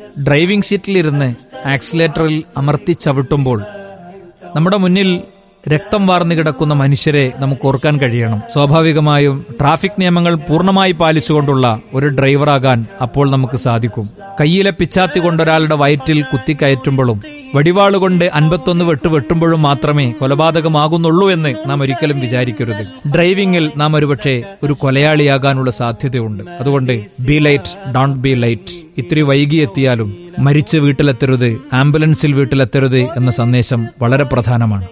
driving സീറ്റിലിരുന്ന് ആക്സിലേറ്ററിൽ അമർത്തി ചവിട്ടുമ്പോൾ നമ്മുടെ മുന്നിൽ രക്തം വാർന്നു കിടക്കുന്ന മനുഷ്യരെ നമുക്ക് ഓർക്കാൻ കഴിയണം സ്വാഭാവികമായും ട്രാഫിക് നിയമങ്ങൾ പൂർണ്ണമായി പാലിച്ചുകൊണ്ടുള്ള ഒരു ഡ്രൈവറാകാൻ അപ്പോൾ നമുക്ക് സാധിക്കും കയ്യിലെ പിച്ചാത്തി കൊണ്ടൊരാളുടെ വയറ്റിൽ കുത്തിക്കയറ്റുമ്പോഴും വടിവാളുകൊണ്ട് അൻപത്തൊന്ന് വെട്ട് വെട്ടുമ്പോഴും മാത്രമേ കൊലപാതകമാകുന്നുള്ളൂ എന്ന് നാം ഒരിക്കലും വിചാരിക്കരുത് ഡ്രൈവിംഗിൽ നാം ഒരുപക്ഷെ ഒരു കൊലയാളിയാകാനുള്ള സാധ്യതയുണ്ട് അതുകൊണ്ട് be late don't be late ഇത്തിരി വൈകിയെത്തിയാലും മരിച്ച് വീട്ടിലെത്തരുത് ആംബുലൻസിൽ വീട്ടിലെത്തരുത് എന്ന സന്ദേശം വളരെ പ്രധാനമാണ്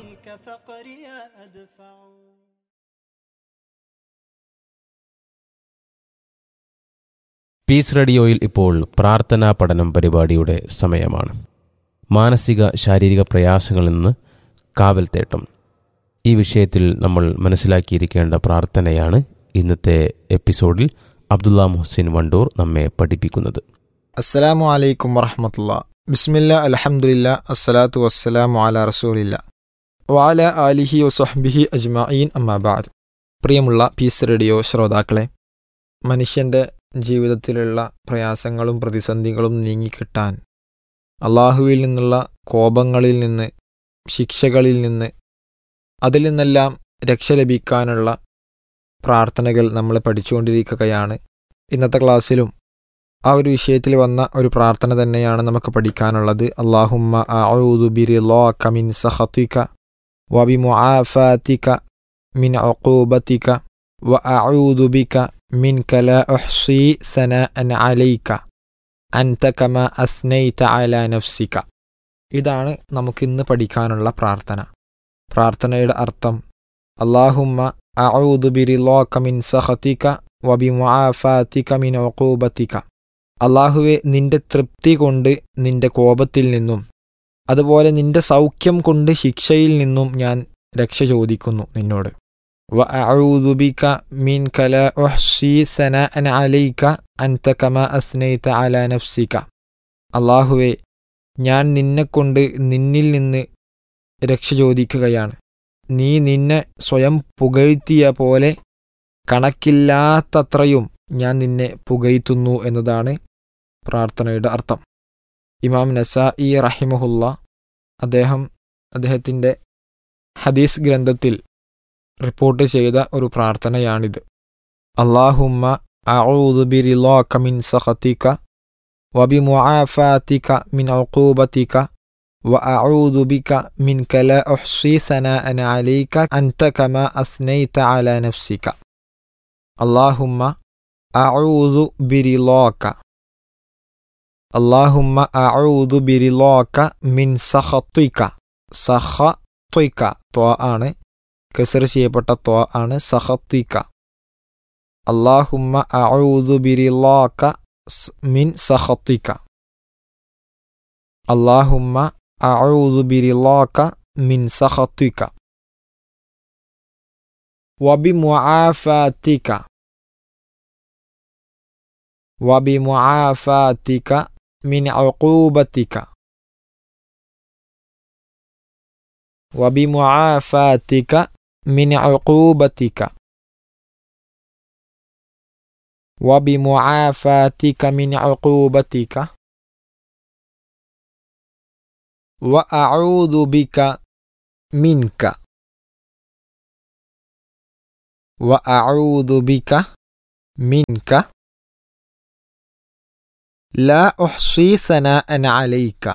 പീസ് റേഡിയോയിൽ ഇപ്പോൾ പ്രാർത്ഥനാ പഠനം പരിപാടിയുടെ സമയമാണ് മാനസിക ശാരീരിക പ്രയാസങ്ങളിൽ നിന്ന് കാവൽ തേട്ടം ഈ വിഷയത്തിൽ നമ്മൾ മനസ്സിലാക്കിയിരിക്കേണ്ട പ്രാർത്ഥനയാണ് ഇന്നത്തെ എപ്പിസോഡിൽ അബ്ദുള്ള മുഹസിൻ വണ്ടൂർ നമ്മെ പഠിപ്പിക്കുന്നത് അസ്സലാമു അലൈക്കും വറഹമത്തുള്ള ബിസ്മില്ല അലഹമുല്ല അസ്സലാത്തു വസ്സലാമു അല റസൂലില്ല വാല ആലിഹി വസ്ഹബിഹി അജ്മഈൻ അമ്മാബാദ് പ്രിയമുള്ള പീസ് റേഡിയോ ശ്രോതാക്കളെ മനുഷ്യൻ്റെ ജീവിതത്തിലുള്ള പ്രയാസങ്ങളും പ്രതിസന്ധികളും നീങ്ങിക്കിട്ടാൻ അള്ളാഹുവിൽ നിന്നുള്ള കോപങ്ങളിൽ നിന്ന് ശിക്ഷകളിൽ നിന്ന് അതിൽ നിന്നെല്ലാം രക്ഷ ലഭിക്കാനുള്ള പ്രാർത്ഥനകൾ നമ്മൾ പഠിച്ചുകൊണ്ടിരിക്കുകയാണ് ഇന്നത്തെ ക്ലാസ്സിലും ആ ഒരു വിഷയത്തിൽ വന്ന ഒരു പ്രാർത്ഥന തന്നെയാണ് നമുക്ക് പഠിക്കാനുള്ളത് അള്ളാഹുമ്മ അഊദു ബിറിളാക മിൻ സഖതിക വബിമുആഫാതിക മിൻ ഉഖൂബതിക വഅഊദു ബിക മിൻക ലാ ഉഹ്സി സനാഅൻ അലൈക അൻത കമാ അസ്നൈത അലാ നഫ്സിക ഇതാണ് നമുക്കിന്ന് പഠിക്കാനുള്ള പ്രാർത്ഥന പ്രാർത്ഥനയുടെ അർത്ഥം അള്ളാഹുമ്മ അഊദു ബിറിളാക മിൻ സഖതിക വബിമുആഫാതിക മിൻ ഉഖൂബതിക അള്ളാഹുവെ നിന്റെ തൃപ്തി കൊണ്ട് നിന്റെ കോപത്തിൽ നിന്നും അതുപോലെ നിന്റെ സൗഖ്യം കൊണ്ട് ശിക്ഷയിൽ നിന്നും ഞാൻ രക്ഷ ചോദിക്കുന്നു നിന്നോട് وأعوذ بك منك لا أحصي ثناء عليك أنت كما أثنيت على نفسك അള്ളാഹുവെ ഞാൻ നിന്നെക്കൊണ്ട് നിന്നിൽ നിന്ന് രക്ഷ ചോദിക്കുകയാണ് നീ നിന്നെ സ്വയം പുകഴ്ത്തിയ പോലെ കണക്കില്ലാത്തത്രയും ഞാൻ നിന്നെ പുകഴ്ത്തുന്നു എന്നതാണ് പ്രാർത്ഥനയുടെ അർത്ഥം ഇമാം നസായി റഹിമഹുല്ല അദ്ദേഹം അദ്ദേഹത്തിൻ്റെ ഹദീസ് ഗ്രന്ഥത്തിൽ റിപ്പോർട്ട് ചെയ്ത ഒരു പ്രാർത്ഥനയാണിത് അള്ളാഹുമ്മ അഊദു ബിറിളാക മിൻ സഖതിക وبمعافاتك من عقوبتك وأعوذ بك منك لا أحصي ثناء عليك أنت كما أثنيت على نفسك اللهم أعوذ برضاك اللهم أعوذ برضاك من سخطك സഖത്വിക ത്വ ആണ് കസർ ചെയ്യപ്പെട്ട ത്വ ആണ് സഖത്തിക അള്ളാഹുമ്മ അഊദു ബിറിളാക മിൻ സഖത്തിക അള്ളാഹുമ്മ അഊദു ബിറിളാക മിൻ സഖത്തിക وبمعافاتك وبمعافاتك من عقوبتك وبمعافاتك من عقوبتك وبمعافاتك من عقوبتك وأعوذ بك منك وأعوذ بك منك لا أحصي ثناء عليك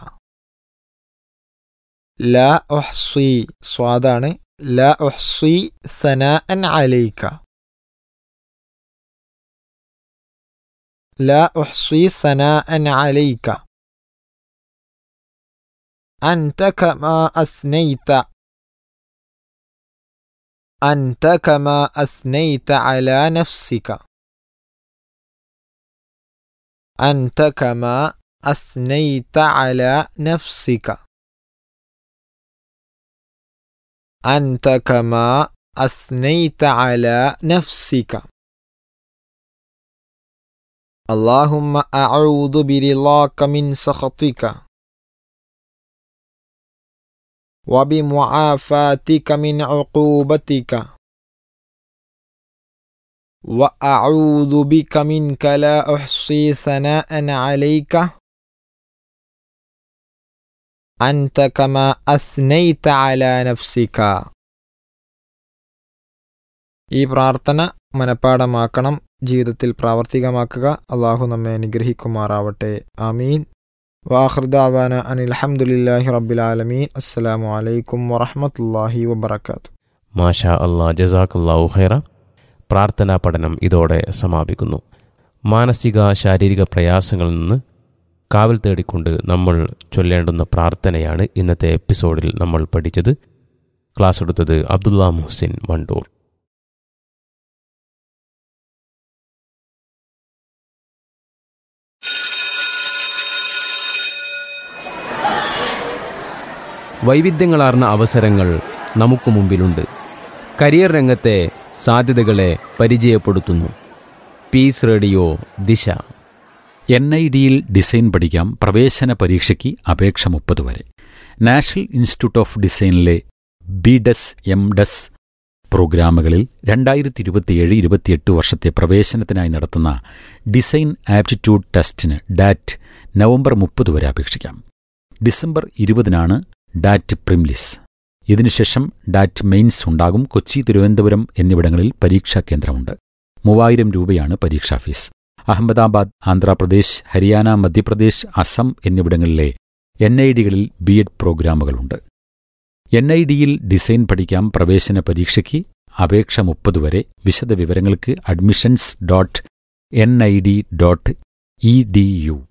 لا أحصي صادان لا أحصي ثناء عليك لا أحصي ثناء عليك أنت كما أثنيت أنت كما أثنيت على نفسك أنت كما أثنيت على نفسك أنت كما أثنيت على نفسك اللهم أعوذ برضاك من سخطك وبمعافاتك من عقوبتك وأعوذ بك منك لا أحصي ثناء عليك أنت كما أثنيت على نفسك ഈ പ്രാർത്ഥന മനഃപ്പാടമാക്കണം ജീവിതത്തിൽ പ്രാവർത്തികമാക്കുക അള്ളാഹു നമ്മെ അനുഗ്രഹിക്കുമാറാവട്ടെ ആമീൻ വാഹൃദാവാന അനിൽ അഹമ്മദില്ലാഹി റബ്ബിൽ ആലമീൻ അസ്സലാമു അലൈക്കും വറഹമത്തല്ലാഹി വബർക്കാത്തു മാഷാ അള്ളാ ജസാഖല്ലാഹു ഖൈറ പ്രാർത്ഥനാ പഠനം ഇതോടെ സമാപിക്കുന്നു മാനസിക ശാരീരിക പ്രയാസങ്ങളിൽ നിന്ന് കാവൽ തേടിക്കൊണ്ട് നമ്മൾ ചൊല്ലേണ്ടുന്ന പ്രാർത്ഥനയാണ് ഇന്നത്തെ എപ്പിസോഡിൽ നമ്മൾ പഠിച്ചത് ക്ലാസ് എടുത്തത് അബ്ദുള്ള മുഹ്സിൻ വണ്ടൂർ വൈവിധ്യങ്ങളാർന്ന അവസരങ്ങൾ നമുക്ക് മുമ്പിലുണ്ട് കരിയർ രംഗത്തെ സാധ്യതകളെ പരിചയപ്പെടുത്തുന്നു Peace Radio Disha N I ഡിയിൽ ഡിസൈൻ പഠിക്കാം പ്രവേശന പരീക്ഷയ്ക്ക് അപേക്ഷ മുപ്പത് വരെ നാഷണൽ ഇൻസ്റ്റിറ്റ്യൂട്ട് ഓഫ് ഡിസൈനിലെ ബി ഡെസ് എം ഡെസ് പ്രോഗ്രാമുകളിൽ രണ്ടായിരത്തി ഇരുപത്തിയേഴ് ഇരുപത്തിയെട്ട് വർഷത്തെ പ്രവേശനത്തിനായി നടത്തുന്ന ഡിസൈൻ ആപ്റ്റിറ്റ്യൂഡ് ടെസ്റ്റിന് ഡാറ്റ് നവംബർ മുപ്പത് വരെ അപേക്ഷിക്കാം ഡിസംബർ ഇരുപതിനാണ് ഡാറ്റ് പ്രിംലിസ് ഇതിനുശേഷം ഡാറ്റ് മെയിൻസ് ഉണ്ടാകും കൊച്ചി തിരുവനന്തപുരം എന്നിവിടങ്ങളിൽ പരീക്ഷാ കേന്ദ്രമുണ്ട് മൂവായിരം രൂപയാണ് പരീക്ഷാ ഫീസ് അഹമ്മദാബാദ് ആന്ധ്രാപ്രദേശ് ഹരിയാന മധ്യപ്രദേശ് അസം എന്നിവിടങ്ങളിലെ എൻ ഐ ഡികളിൽ ബി എഡ് പ്രോഗ്രാമുകളുണ്ട് എൻ ഐ ഡിയിൽ ഡിസൈൻ പഠിക്കാം പ്രവേശന പരീക്ഷയ്ക്ക് അപേക്ഷ മുപ്പത് വരെ വിശദ വിവരങ്ങൾക്ക് admissions dot N I D dot E D U